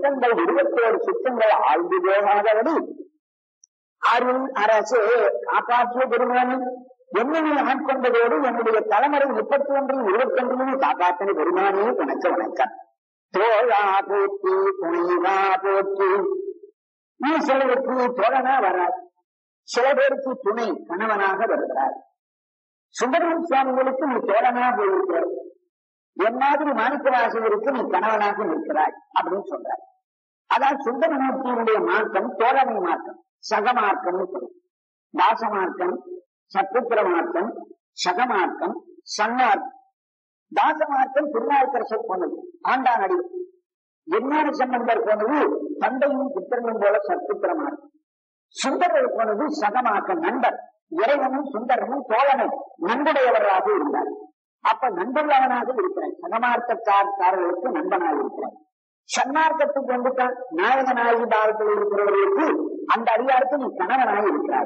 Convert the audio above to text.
சித்தங்கள் இருபத்தோரு சித்தங்கள் ஆழ்ந்து போகாதபடி அருள் அரசே காப்பாற்றிய பெருமானி என்னை ஆட்கொண்டதோடு என்னுடைய தலைமுறை முப்பத்தி ஒன்றில் இருபத்தி ஒன்றிலும் காப்பாற்றின பெருமானே உனக்கு வணக்கம் தோழா போற்றி துணைவா போற்றி நீ சிலருக்கு தோழனா வராது சில பேருக்கு துணை கணவனாக வருகிறார் சுந்தரம் சுவாமிகளுக்கு நீ தோழனா போயிருக்கிறார் என் மாதிரி மாணிக்கவாசகருக்கு நீ கணவனாக நிற்கிறாய் அப்படின்னு சொல்றார் அதான் சுந்தரமூர்த்தியினுடைய மார்க்கம் தோழமை மார்க்கம் சகமார்க்கம் தாசமார்க்கம் சத்துத்திர மார்க்கம் சகமார்க்கம் சன்மார்க்கம் தாசமார்க்கம் திருநாவுக்கரசர் போனது ஆண்டான் அடி விஞ்ஞான சம்பந்தர் போனது தந்தையும் புத்திரனும் போல சத்துத்திர மார்க்கம் சுந்தரர் போனது சகமார்க்கம் நண்பர் இறைவனும் சுந்தரனும் தோழனும் நண்புடையவராக இருந்தார் அப்ப நண்பர்களவனாக இருக்கிறான் சகமார்க்கக்காரர்களுக்கு நண்பனாக இருக்கிறான் சன்மார்க்கத்துக்கு வந்துட்டான் நாயக நாயகி பாவத்தில் இருக்கிறவர்களுக்கு அந்த அதிகாரத்தை நீ கணவனாக இருக்கிறாய்